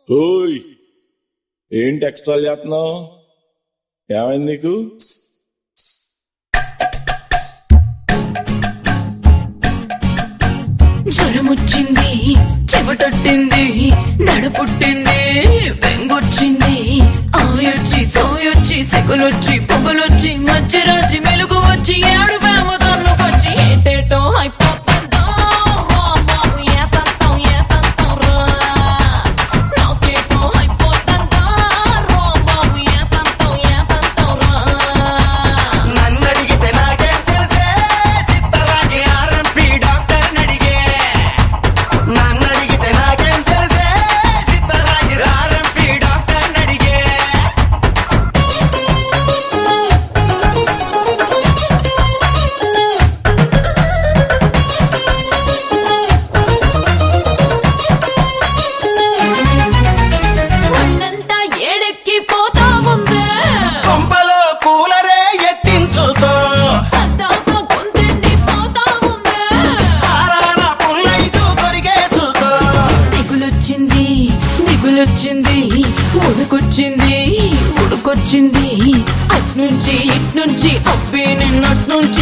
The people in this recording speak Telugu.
ఓయ్ ఏంటి ఎక్స్ట్రా చేస్తున్నావు ఏమైంది నీకు జ్వరమొచ్చింది చెమటొట్టింది నడపుట్టింది బెంగొచ్చింది ఆయొచ్చి సోయొచ్చి సెగలొచ్చి పొగలొచ్చి మధ్యరాత్రి మెలుగు వచ్చి ఏడు వేమదాన్లోకొచ్చి ఏటేటో అయిపోతుందో రా బాబు ఏతంతం ఏతంతం రా నాకేటో అయిపోతుందో రా బాబు ఏతంతం ఏతంతం రా నన్నడిగితే నాకేం తెలిసే చిత్తరాని ఆర్ఎంపీ డాక్టర్ నడిగే నన్నడిగితే నాకేం తెలిసే చిత్తరాని ఆర్ఎంపీ డాక్టర్ నడిగే ఒళ్ళంతా ఏడెక్కి పోతా ఉందే కొంపలో కూలరే ఎట్టించుకో పద్దాక గొంతెండి పోతా ఉందే ఆరాన పుల్లైచు కొరిగేసుకో దిగులొచ్చింది దిగులొచ్చింది ఉడుకొచ్చింది ఉడుకొచ్చింది అట్నుంచి ఇట్నుంచి అబ్బి నిన్నట్నుంచి